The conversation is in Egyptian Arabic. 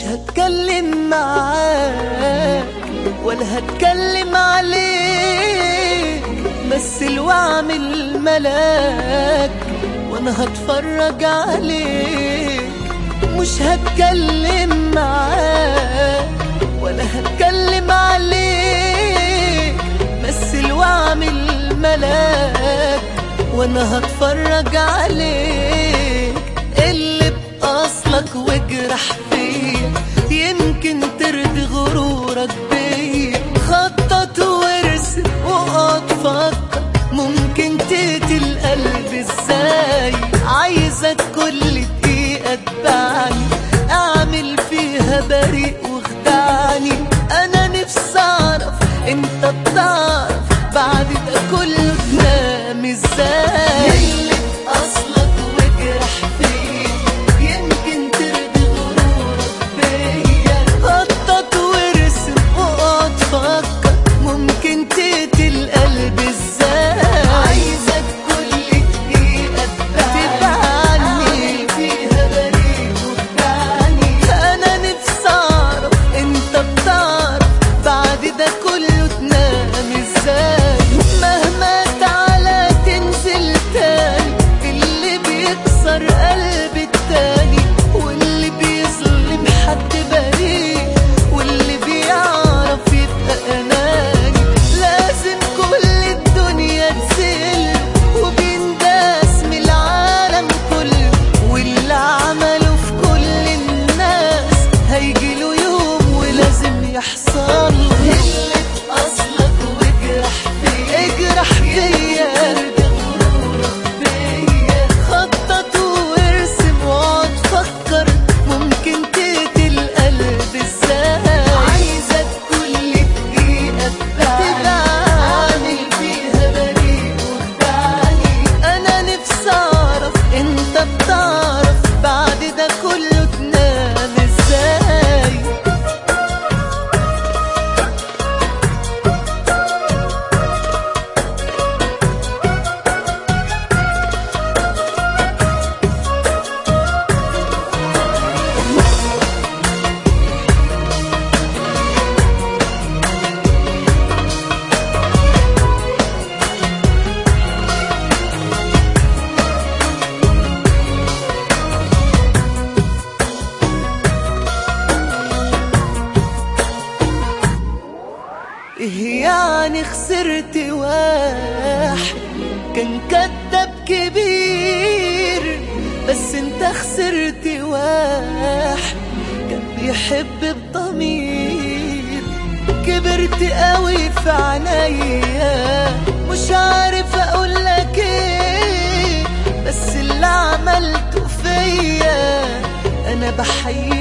هتكلم معاك ولا هتكلم عليك مثل واعمل ملاك وانا هتفرج عليك مش هتكلم معاك ولا هتكلم عليك مثل واعمل ملاك وانا هتفرج عليك اللي بأصلك واجرح فيا يمكن ترضي غرورك بيا خطط وارسم واقعد فكر ممكن تقتل قلبي ازاي عايزك كل دقيقة تبعني اعمل فيها بريء واخدعني انا نفسي اعرف انت بتعرف بعد ده كله تنام ازاي اللي اصلك واجرح فيا يمكن ترضي غرورك بيا خطط وارسم واقعد فكر ممكن تقتل قلبي ازاي عايزك كل دقيقة تبعني فيها بريء وخدعني انا نفسي اعرف انت بتعرف بعد ده كله تنام ازاي مهما تعالى تنزل تاني اللي بيكسر قلب التاني واللي بيظلم حد بريء واللي بيعرف يبقى اناني لازم كل الدنيا تزل وبينداس من العالم كله واللي عمله في كل الناس هيجيله يوم ولازم يحصل اللي اصلك واجرح فيا اجرح فيا خطط وارسم واقعد فكر ممكن تقتل قلب ازاي عايزك كل دقيقة تبعني فيها بريء وخدعني انا نفسي اعرف انت بتعرف بعد ده كله تنام ازاي إيه يعني خسرت واحد كان كداب كبير بس انت خسرت واحد كان بيحب بضمير كبرت قوي في عينيا مش عارف اقول لك ايه بس اللي عملته فيا انا بحيي